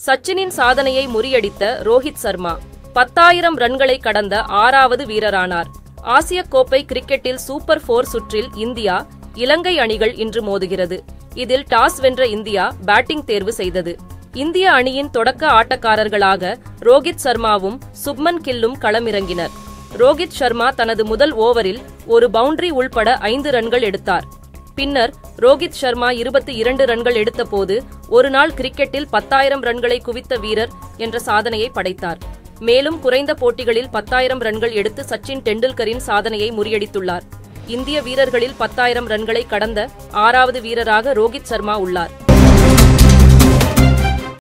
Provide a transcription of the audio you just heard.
சச்சினின் சாதனையை முறியடித்த ரோஹித் சர்மா பத்தாயிரம் ரன்களை கடந்த ஆறாவது வீரரானார் ஆசிய கோப்பை கிரிக்கெட்டில் சூப்பர் போர் சுற்றில் இந்தியா இலங்கை அணிகள் இன்று மோதுகிறது இதில் டாஸ் வென்ற இந்தியா பேட்டிங் தேர்வு செய்தது இந்திய அணியின் தொடக்க ஆட்டக்காரர்களாக ரோஹித் சர்மாவும் சுப்மன் கில்லும் களமிறங்கினர் ரோஹித் சர்மா தனது முதல் ஓவரில் ஒரு பவுண்டரி உள்பட ஐந்து ரன்கள் எடுத்தார் பின்னர் ரோஹித் சர்மா இருபத்தி இரண்டு ரன்கள் எடுத்தபோது ஒருநாள் கிரிக்கெட்டில் பத்தாயிரம் ரன்களை குவித்த வீரர் என்ற சாதனையை படைத்தார் மேலும் குறைந்த போட்டிகளில் பத்தாயிரம் ரன்கள் எடுத்து சச்சின் டெண்டுல்கரின் சாதனையை முறியடித்துள்ளார் இந்திய வீரர்களில் பத்தாயிரம் ரன்களை கடந்த ஆறாவது வீரராக ரோஹித் சர்மா உள்ளார்